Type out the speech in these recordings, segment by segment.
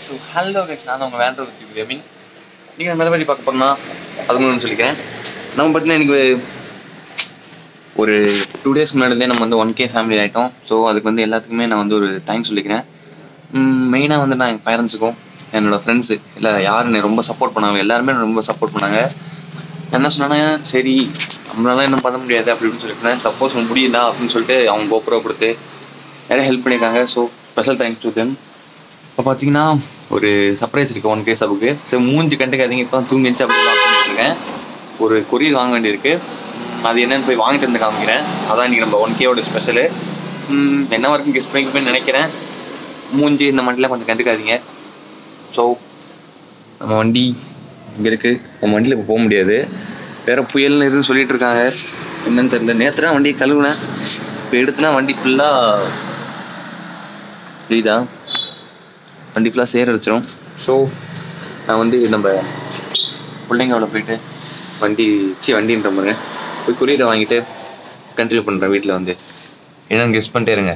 So hello guys நான் உங்கள் வேண்ட ஒரு கேமிங் நீங்கள் நம்ம எதை பற்றி பார்க்க போறோம்னா அது ஒன்று சொல்லிக்கிறேன் நம்ம பார்த்தீங்கன்னா எனக்கு ஒரு டூ டேஸ்க்கு முன்னாடியே நம்ம வந்து ஒன் கே ஃபேமிலி ஆகிட்டோம் ஸோ அதுக்கு வந்து எல்லாத்துக்குமே நான் வந்து ஒரு தேங்க்ஸ் சொல்லிக்கிறேன் மெயினாக வந்து நான் எங்கள் பேரண்ட்ஸுக்கும் என்னோட ஃப்ரெண்ட்ஸு இல்லை யார் என்னை ரொம்ப சப்போர்ட் பண்ணாங்க எல்லாருமே என்னை ரொம்ப சப்போர்ட் பண்ணாங்க என்ன சொன்னாங்க சரி நம்மளால என்ன பண்ண முடியாது அப்படி இப்படின்னு சொல்லிட்டு சப்போஸ் முடியல அப்படின்னு சொல்லிட்டு அவங்க கோப்ரோ கொடுத்து நிறைய ஹெல்ப் பண்ணியிருக்காங்க so special thanks to them இப்போ பார்த்தீங்கன்னா ஒரு சர்ப்ரைஸ் இருக்குது ஒன் கே சபுக்கு சரி மூஞ்சி கண்டுக்காதீங்க இப்போ தூங்கிச்சு அப்படி லாக் பண்ணிட்டு இருக்கேன் ஒரு கொரியர் வாங்க வேண்டியிருக்கு அது என்னன்னு போய் வாங்கிட்டு வந்து காமிக்கிறேன் அதான் இன்றைக்கி நம்ம ஒன் கேவோட ஸ்பெஷலு என்ன வரைக்கும் கெஸ்ட் பண்ணிக்கப்பேன்னு நினைக்கிறேன் மூஞ்சி இந்த மண்டியில் கொஞ்சம் கண்டுக்காதீங்க ஸோ நம்ம வண்டி இங்கே இருக்குது நம்ம வண்டியில் இப்போ போக முடியாது வேற புயல்னு எதுவும் சொல்லிட்டு இருக்காங்க என்னன்னு தெரியல நேற்று தான் வண்டியை கழுவுனேன் இப்போ எடுத்துனா வண்டி ஃபுல்லாக புரியுதா வண்டி ஃபுல்லாக சேர வச்சிரும் ஸோ நான் வந்து நம்ம பிள்ளைங்களோட போயிட்டு வண்டி சி வண்டின்ற பாருங்க போய் கொரியரை வாங்கிட்டு கண்டினியூ பண்ணுறேன் வீட்டில் வந்து என்னன்னு கெஸ் பண்ணிட்டே இருங்க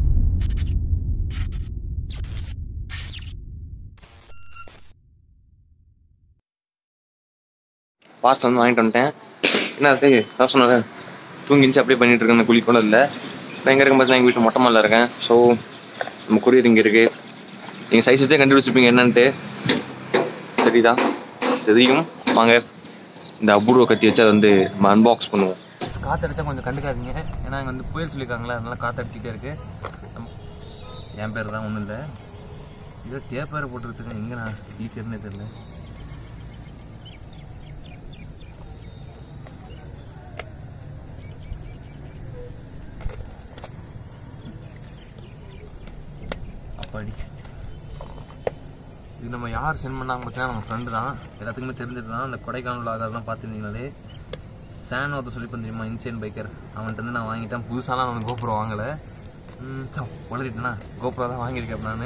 பார்சல் வந்து வாங்கிட்டு வந்துட்டேன் என்ன அது நான் சொன்னேன் தூங்கிச்சு அப்படியே பண்ணிட்டு இருக்கேன் குழி கூட இல்லை நான் எங்கே இருக்கும் எங்கள் வீட்டு மொட்டை மாலில் இருக்கேன் ஸோ நம்ம கொரியர் இங்கே இருக்குது நீங்கள் சைஸ் வச்சே கண்டுபிடிச்சிருப்பீங்க என்னன்ட்டு சரிதான் தெரியும் வாங்க இந்த அபூர்வ கத்தி வச்சு அதை வந்து நம்ம அன்பாக்ஸ் பண்ணுவோம் காற்றடிச்சா கொஞ்சம் கண்டுக்காதீங்க ஏன்னா இங்கே வந்து புயல் சொல்லியிருக்காங்களா அதனால காற்றடிச்சிட்டே இருக்கு நம்ம- என் பேர் தான் ஒன்றும் இல்லை இதோ டேப் பேர் போட்டு வச்சுருக்கேன் எங்கே நான் டீச்சர்னே தெரியல அப்பாடி இது நம்ம யார் சென்ட் பண்ணாங்க பார்த்தீங்கன்னா நம்ம ஃப்ரெண்டு தான் எல்லாத்துக்குமே தெரிஞ்சது தான் அந்த கொடைக்கானல் ஆகாதெல்லாம் பார்த்துருந்தீங்களே சேன் ஒருத்த சொல்லி தெரியுமா இன்சைன் பைக்கர் அவன்கிட்ட வந்து நான் வாங்கிட்டேன் புதுசாலாம் நான் கோபுரம் வாங்கலை உளறிட்டேனா கோபுரம் தான் வாங்கியிருக்கேன் நான்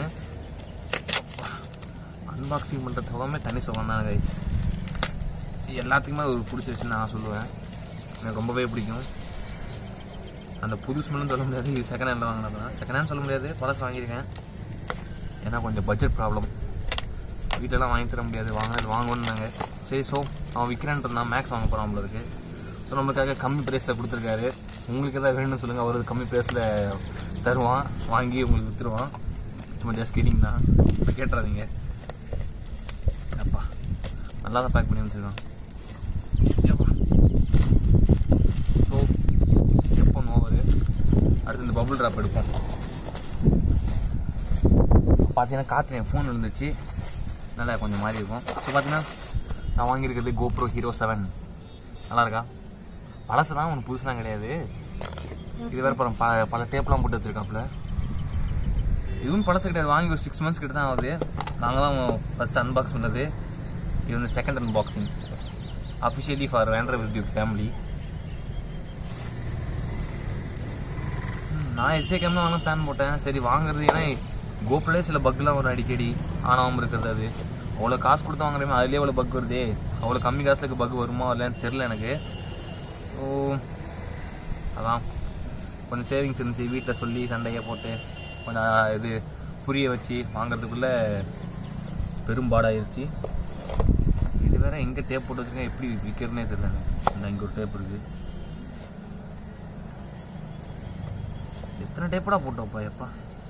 அன்பாக்சிங் பண்ணுற சுகமே தனி சுகம் தான் கைஸ் இது எல்லாத்துக்குமே ஒரு பிடிச்ச விஷயம் நான் சொல்லுவேன் எனக்கு ரொம்பவே பிடிக்கும் அந்த புது ஸ்மெல்லும் சொல்ல முடியாது இது செகண்ட் ஹேண்டில் வாங்கினது தான் செகண்ட் ஹேண்ட் சொல்ல முடியாது பழசு வாங்கியிருக்கேன் ஏன்னா கொஞ்சம் பட்ஜெட் ப்ராப்ளம் வீட்டிலலாம் வாங்கி தர முடியாது வாங்கினது வாங்கணுன்னாங்க சரி ஸோ அவன் விற்கிறான்றதுனா மேக்ஸ் வாங்க போகிறான் நம்மள இருக்கு ஸோ நம்மளுக்காக கம்மி ப்ரைஸில் கொடுத்துருக்காரு உங்களுக்கு எதாவது வேணும்னு சொல்லுங்கள் அவர் கம்மி ப்ரைஸில் தருவான் வாங்கி உங்களுக்கு விற்றுருவான் சும்மா ஜஸ்ட் கிடிங் தான் இப்போ கேட்டுறாதீங்க அப்பா நல்லா தான் பேக் பண்ணி வச்சுருக்கான் ஸோ எப்போ ஓவர் அடுத்து இந்த பபுள் ட்ராப் எடுப்போம் பார்த்தீங்கன்னா காற்று என் ஃபோன் விழுந்துச்சு நல்லா கொஞ்சம் மாறி இருக்கும் ஸோ பார்த்தீங்கன்னா நான் வாங்கியிருக்கிறது கோப்ரோ ஹீரோ செவன் நல்லா இருக்கா பழசு தான் ஒன்று புதுசுலாம் கிடையாது இது வேறு பல ப பல டேப்லாம் போட்டு வச்சுருக்காப்புல இதுவும் பழசு கிடையாது வாங்கி ஒரு சிக்ஸ் மந்த்ஸ் கிட்ட தான் ஆகுது நாங்கள் தான் ஃபஸ்ட் அன்பாக்ஸ் பண்ணது இது வந்து second unboxing officially for wander with டியூ ஃபேமிலி நான் எஸ்ஏ கேம் தான் வாங்க பிளான் போட்டேன் சரி வாங்குறது ஏன்னா கோப்ரோலே சில பக்லாம் வரும் அடிக்கடி ஆனாமல் இருக்கிறது அது அவ்வளோ காசு கொடுத்து வாங்குறமே அதுலேயே அவ்வளோ பக் வருதே அவ்வளோ கம்மி காசுக்கு பக் வருமா இல்லைன்னு தெரில எனக்கு ஓ அதான் கொஞ்சம் சேவிங்ஸ் இருந்துச்சு வீட்டில் சொல்லி சண்டையை போட்டு கொஞ்சம் இது புரிய வச்சு வாங்குறதுக்குள்ளே பெரும்பாடாயிருச்சு இது வேற எங்கே டேப் போட்டு வச்சுருக்கேன் எப்படி விற்கிறதுனே தெரியல எனக்கு. இந்த இங்கே ஒரு டேப் இருக்குது எத்தனை டேப்படா போட்டோப்பா எப்பா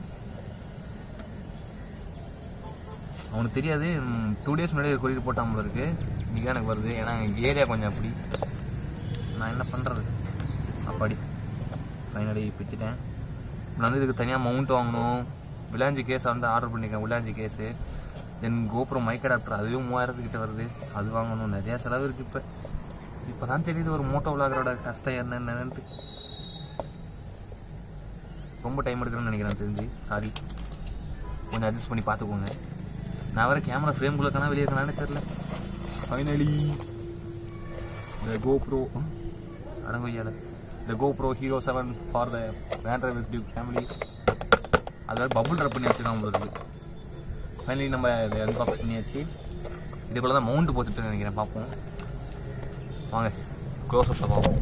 அவனுக்கு தெரியாது டூ டேஸ் முன்னாடி கொரியர் போட்டாமல் இருக்கு இன்றைக்கி எனக்கு வருது ஏன்னா எங்கள் ஏரியா கொஞ்சம் அப்படி நான் என்ன பண்ணுறது அப்பாடி ஃபைனலி பிச்சுட்டேன் நான் வந்து இதுக்கு தனியாக மவுண்ட் வாங்கணும் விலாஞ்சி கேஸை வந்து ஆர்டர் பண்ணியிருக்கேன் விலாஞ்சி கேஸு தென் கோபுரம் மைக் அடாப்டர் அதுவும் மூவாயிரத்துக்கிட்ட வருது அது வாங்கணும் நிறையா செலவு இருக்குது இப்போ இப்போ தான் தெரியுது ஒரு மோட்டோ விளாகரோட கஷ்டம் என்னென்னன்ட்டு ரொம்ப டைம் எடுக்கணும்னு நினைக்கிறேன் தெரிஞ்சு சாரி கொஞ்சம் அட்ஜஸ்ட் பண்ணி பார்த்துக்கோங்க நான் வேறு கேமரா ஃப்ரேம்குள்ளே இருக்கானா வெளியே இருக்கானே தெரில ஃபைனலி இந்த கோப்ரோ அடங்கொய்யால இந்த GoPro hero seven for the wander with Duke family அதாவது பபுள் ட்ரப் பண்ணி வச்சுருக்கான் உங்களுக்கு ஃபைனலி நம்ம இதை அன்பாக்ஸ் பண்ணியாச்சு இதுக்குள்ள தான் மவுண்ட் போட்டுட்டு நினைக்கிறேன் பார்ப்போம் வாங்க க்ளோஸ் அப்பில் பார்ப்போம்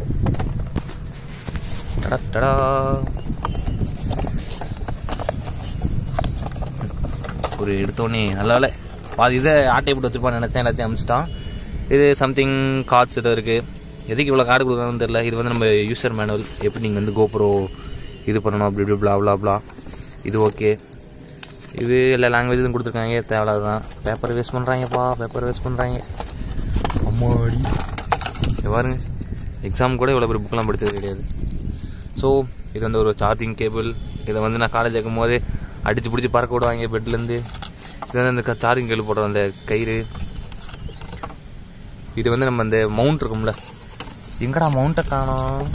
டடா டடா ஒரு எடுத்தோடனே நல்ல வேலை பாதி இதை ஆட்டை போட்டு வச்சுருப்பான்னு நினச்சேன் எல்லாத்தையும் அமிச்சிட்டான் இது சம்திங் கார்ட்ஸ் ஏதோ இருக்குது எதுக்கு இவ்வளோ கார்டு கொடுக்குறான்னு தெரில இது வந்து நம்ம யூசர் மேனுவல் எப்படி நீங்கள் வந்து கோப்ரோ இது பண்ணணும் அப்படி இப்படி blah blah blah இது ஓகே இது எல்லா லாங்குவேஜும் கொடுத்துருக்காங்க தேவையில்லாதான் பேப்பர் வேஸ்ட் பண்ணுறாங்கப்பா பேப்பர் வேஸ்ட் பண்ணுறாங்க அம்மாடி இங்க பாருங்க எக்ஸாம் கூட இவ்வளோ பெரிய புக்கெலாம் படித்தது கிடையாது ஸோ இது வந்து ஒரு சார்ஜிங் கேபிள் இதை வந்து நான் காலேஜ் இருக்கும் போது அடித்து பிடிச்சி பறக்க விடுவாங்க பெட்லேருந்து இது வந்து அந்த சார்ஜிங் கேபிள் போடுற அந்த கயிறு இது வந்து நம்ம அந்த மவுண்ட் இருக்கும்ல எங்கடா மவுண்ட்டை காணோம்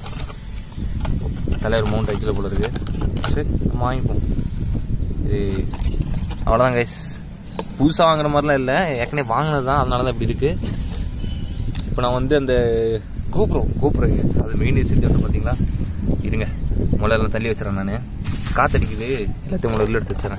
தலைவர் மவுண்ட் வைக்கல போல இருக்கு சரி நம்ம வாங்கிப்போம் இது அவ்வளோதான் கைஸ் புதுசாக வாங்குற மாதிரிலாம் இல்லை ஏற்கனவே வாங்கினது தான் அதனால தான் இப்படி இருக்குது இப்போ நான் வந்து அந்த கோப்ரோ கோப்ரோ அது மெயின் எசிட்டி வந்து பார்த்தீங்களா இருங்க முதல்ல தள்ளி வச்சுறேன் நான் காத்தடிக்குது எல்லாத்தையும் முதல்ல எடுத்து வச்சுறேன்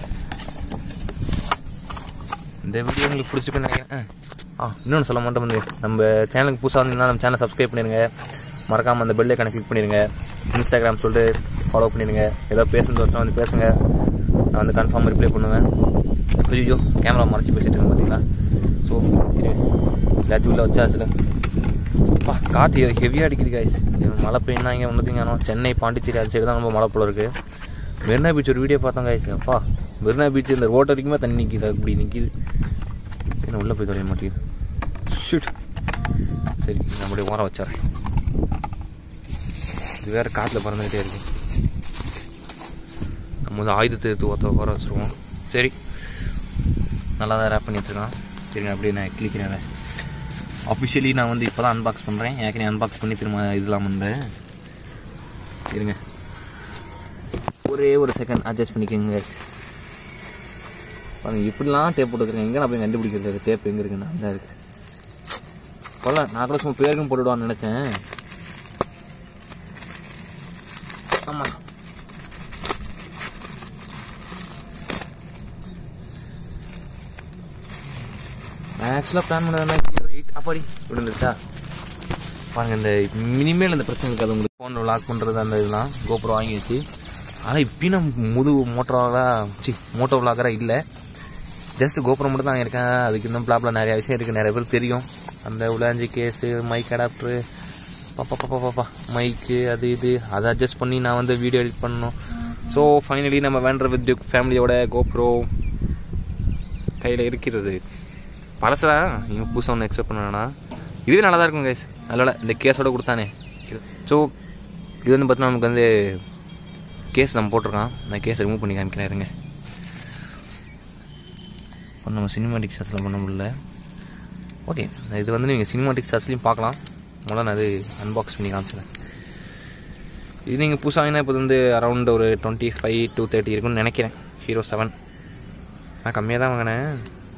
இந்த வீடியோ உங்களுக்கு பிடிச்சிருக்குன்னு நினைக்கிறேன் ஆ இன்னொன்று சொல்ல மாட்டோம் வந்து நம்ம சேனலுக்கு புதுசாக வந்தீங்கன்னா நம்ம சேனல் சப்ஸ்கிரைப் பண்ணிடுங்க மறக்காமல் அந்த பெல் ஐக்கானை கிளிக் பண்ணிடுங்க இன்ஸ்டாகிராம் சொல்லிட்டு ஃபாலோ பண்ணிடுங்க ஏதோ பேசணும்னு வச்சா வந்து பேசுங்க நான் வந்து கன்ஃபார்ம் ரிப்ளை பண்ணுவேன் ஐயோ கேமரா மறைச்சி பேசிட்டு இருக்கேன் பார்த்தீங்களா ஸோ எல்லாத்தையும் உள்ள வச்சாச்சுல அப்பா காற்று ஹெவியாக அடிக்குது காய்ஸ் மழை பெய்யுனா இங்கே ஒன்றுத்தையும் காணும் சென்னை பாண்டிச்சேரி அது சைடு தான் ரொம்ப மழை போல இருக்குது மெரினா பீச் ஒரு வீடியோ பார்த்தோம் காய்ஸ் அப்பா மெரினா பீச் இந்த ரோட் வரைக்குமே தண்ணி நிற்கிது அப்படி நிற்கிது என்ன உள்ளே போய் தொலைய மாட்டேங்குது ஷூட் சரி நான் அப்படியே ஓரம் வச்சிட்றேன் இது வேறு காற்றுல பறந்துக்கிட்டே இருக்கு நம்ம வந்து ஆயுதத்தை எடுத்து ஒருத்த ஓரம் வச்சுருவோம் சரி நல்லா தான் ரேப் பண்ணி வச்சுருக்கான் சரிங்க அப்படியே நான் கிளிக்கிறேன் அதை அஃபிஷியலி நான் வந்து இப்போ தான் அன்பாக்ஸ் பண்ணுறேன் ஏற்கனவே அன்பாக்ஸ் பண்ணி திரும்ப இதெல்லாம் பண்ணுறேன் இருங்க ஒரே ஒரு செகண்ட் அட்ஜஸ்ட் பண்ணிக்கோங்க பாருங்க இப்படிலாம் டேப் போட்டு வச்சிருக்கேன் எங்கே நான் போய் கண்டுபிடிக்கிறது டேப் எங்கே இருக்குன்னு அந்த இருக்கு கொல்ல நான் கூட சும்மா பேருக்கும் போட்டுடுவான்னு நினச்சேன் ஆமாம் நான் ஆக்சுவலாக பிளான் பண்ணதுனா ஹீரோ எயிட் அப்படி விழுந்துருச்சா பாருங்க இந்த மினிமேல் இந்த பிரச்சனை இருக்காது உங்களுக்கு ஃபோனில் லாக் பண்ணுறது அந்த இதெல்லாம் கோபுரம் வாங்கி வச்சு ஆனால் இப்பயும் நான் முது மோட்டோவாக சி மோட்டோ விளாகராக இல்லை ஜஸ்ட் கோபுரம் மட்டும் தான் இருக்கேன் அதுக்கு இன்னும் ப்ளாப்ல நிறைய விஷயம் இருக்குது நிறைய பேர் தெரியும் அந்த உலாஞ்சி கேஸு மைக் அடாப்டரு பாப்பா பாப்பா பாப்பா மைக்கு அது இது அதை அட்ஜஸ்ட் பண்ணி நான் வந்து வீடியோ எடிட் பண்ணணும் ஸோ ஃபைனலி நம்ம வேண்டர் வித் டியூக் ஃபேமிலியோட கோப்ரோ கையில் இருக்கிறது பழசா நீங்கள் புதுசாக ஒன்று எக்ஸ்பெக்ட் பண்ணா இதுவே நல்லா தான் இருக்கும் கைஸ் அதனால் இந்த கேஸோட கொடுத்தானே ஸோ இது வந்து பார்த்தீங்கன்னா நமக்கு வந்து கேஸ் நம்ம போட்டிருக்கான் நான் கேஸ் ரிமூவ் பண்ணி காமிக்கிறேன் இருங்க இப்போ நம்ம சினிமாட்டிக் ஷாட்ஸில் பண்ண முடியல ஓகே இது வந்து நீங்கள் சினிமாட்டிக் ஷாட்ஸ்லையும் பார்க்கலாம் முதல்ல நான் அது அன்பாக்ஸ் பண்ணி காமிச்சிடுறேன் இது நீங்கள் புதுசாக இப்போ வந்து அரௌண்ட் ஒரு டுவெண்ட்டி ஃபைவ் டூ தேர்ட்டி இருக்கும்னு நினைக்கிறேன் ஹீரோ செவன் நான் கம்மியாக தான் வாங்கினேன்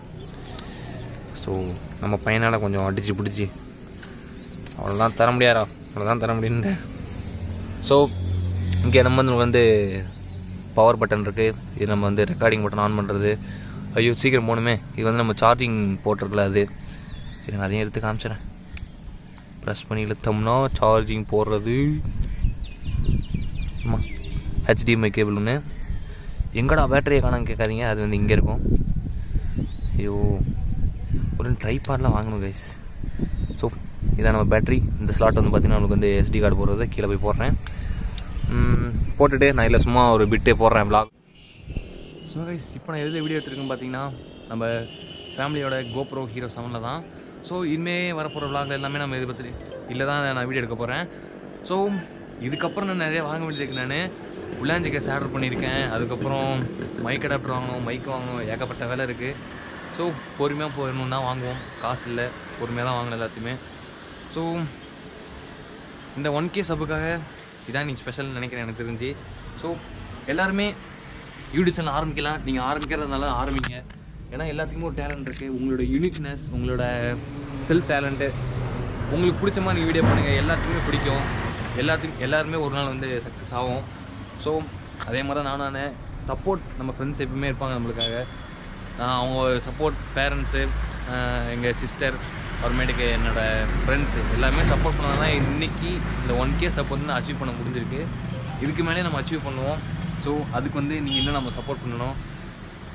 ஸோ நம்ம பையனால் கொஞ்சம் அடித்து பிடிச்சி அவ்வளோதான் தர முடியாதா அவ்வளோதான் தர முடியுன்னு ஸோ இங்கே நம்ம வந்து வந்து பவர் பட்டன் இருக்குது இது நம்ம வந்து ரெக்கார்டிங் பட்டன் ஆன் பண்ணுறது ஐயோ சீக்கிரம் போகணுமே இது வந்து நம்ம சார்ஜிங் போட்டிருக்கல அது இருங்க அதையும் எடுத்து காமிச்சிடறேன் ப்ரெஸ் பண்ணி இழுத்தோம்னா சார்ஜிங் போடுறது ஆமாம் ஹெச்டிஎம்ஐ கேபிள் ஒன்று எங்கடா பேட்டரியை காணாம கேட்காதீங்க அது வந்து இங்கே இருக்கும் ஐயோ ஒரு ட்ரைபாட்லாம் வாங்கணும் கைஸ் ஸோ இதான் நம்ம பேட்டரி இந்த ஸ்லாட் வந்து பார்த்திங்கன்னா நம்மளுக்கு வந்து எஸ்டி கார்டு போடுறது கீழே போய் போடுறேன் ம், போட்டுட்டு நான் இல்லை சும்மா ஒரு பிட்டே போடுறேன் vlog ஸோ கைஸ் இப்போ நான் எதில் வீடியோ எடுத்துருக்கேன் பார்த்தீங்கன்னா நம்ம ஃபேமிலியோட கோப்ரோ ஹீரோ செவனில் தான் ஸோ இனிமே வரப்போகிற vlogல எல்லாமே நம்ம இதை பற்றி இல்லை தான் நான் வீடியோ எடுக்க போகிறேன் ஸோ இதுக்கப்புறம் நான் நிறைய வாங்க வேண்டியிருக்கு நான் உலாஞ்சி கேஸ் ஆர்டர் பண்ணியிருக்கேன் அதுக்கப்புறம் மைக் அடாப்டர் வாங்கணும் மைக் வாங்கணும் ஏகப்பட்ட வேலை இருக்குது ஸோ பொறுமையாக போயிடணுன்னா வாங்குவோம் காசு இல்லை பொறுமையாக தான் வாங்கணும் எல்லாத்தையுமே ஸோ இந்த ஒன் கே சப்புக்காக இதான் நீ ஸ்பெஷல்னு நினைக்கிறேன் எனக்கு தெரிஞ்சு ஸோ எல்லாருமே யூடியூப் சேனல் ஆரம்பிக்கலாம் நீங்கள் ஆரம்பிக்கிறதுனால ஆரம்பிங்க ஏன்னா எல்லாத்துக்குமே ஒரு டேலண்ட் இருக்குது உங்களோட யூனிக்னஸ் உங்களோட செல்ஃப் டேலண்ட்டு உங்களுக்கு பிடிச்ச மாதிரி வீடியோ பண்ணுங்கள் எல்லாத்துக்குமே பிடிக்கும் எல்லாத்துக்கும் எல்லாருமே ஒரு நாள் வந்து சக்ஸஸ் ஆகும் ஸோ அதே மாதிரி தான் நானானே சப்போர்ட் நம்ம ஃப்ரெண்ட்ஸ் எப்பவுமே இருப்பாங்க நம்மளுக்காக நான் அவங்க சப்போர்ட் பேரண்ட்ஸு எங்கள் சிஸ்டர் அப்புறமேட்டுக்கு என்னோட ஃப்ரெண்ட்ஸு எல்லாமே சப்போர்ட் பண்ணால் தான் இன்றைக்கி இந்த ஒன் கே சப்போர்ட் வந்து அச்சீவ் பண்ண முடிஞ்சிருக்கு இதுக்கு மேலே நம்ம அச்சீவ் பண்ணுவோம் ஸோ அதுக்கு வந்து நீங்கள் இன்னும் நம்ம சப்போர்ட் பண்ணணும்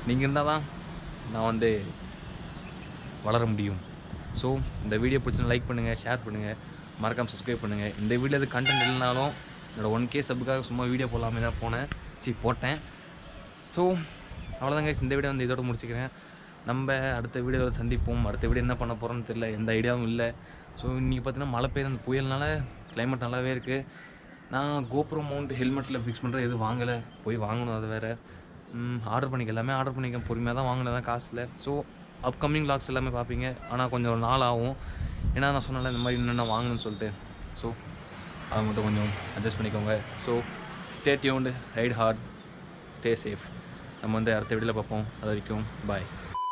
நீங்கள் இருந்தால் தான் நான் வந்து வளர முடியும் ஸோ இந்த வீடியோ பிடிச்சிருந்தா லைக் பண்ணுங்கள் ஷேர் பண்ணுங்கள் மறக்காம சப்ஸ்கிரைப் பண்ணுங்கள் இந்த வீடியோ இது கண்டென்ட் இல்லைனாலும் என்னோட ஒன் கே சப்புக்காக சும்மா வீடியோ போடலாமே தான் போனேன் சி போட்டேன் ஸோ அவ்வளோதான் guys இந்த வீடியோ வந்து இதோட முடிச்சுக்கிறேன் நம்ம அடுத்த வீடியோவில் சந்திப்போம் அடுத்த வீடியோ என்ன பண்ண போகிறோன்னு தெரியல எந்த ஐடியாவும் இல்லை ஸோ இன்றைக்கி பார்த்தீங்கன்னா மழை பெய்யுற அந்த புயல்னால climate நல்லாவே இருக்குது நான் கோப்ரோ மவுண்ட் ஹெல்மெட்டில் ஃபிக்ஸ் பண்ணுற எதுவும் வாங்கலை போய் வாங்கணும் அது வேறு ஆர்டர் பண்ணிக்க எல்லாமே ஆர்டர் பண்ணிக்க பொறுமையாக தான் வாங்கினேன் தான் காசில் ஸோ அப்கமிங் லாக்ஸ் எல்லாமே பார்ப்பீங்க ஆனால் கொஞ்சம் நாள் ஆகும் ஏன்னா நான் சொன்னல இந்த மாதிரி என்னென்ன வாங்கணும்னு சொல்லிட்டு ஸோ அதை மட்டும் கொஞ்சம் அட்ஜஸ்ட் பண்ணிக்கோங்க so stay tuned ride hard stay safe நம்ம வந்து அடுத்த வீடியோவில் பார்ப்போம் அது வரைக்கும் bye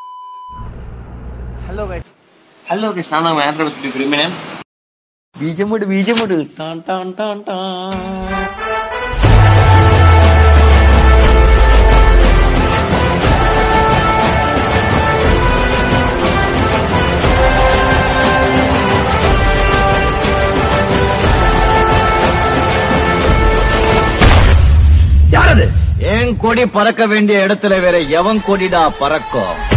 hello guys hello guys நான் தான் ஆண்ட்ராய்ட் பற்றி விரும்பினேன் ബീജമുട് ബീജമുട് ടാൻ ടാൻ ടാൻ ടാൻ யாரது என் கொடி பறக்க வேண்டிய இடத்துல வேற எவன் கொடிடா பறக்கும்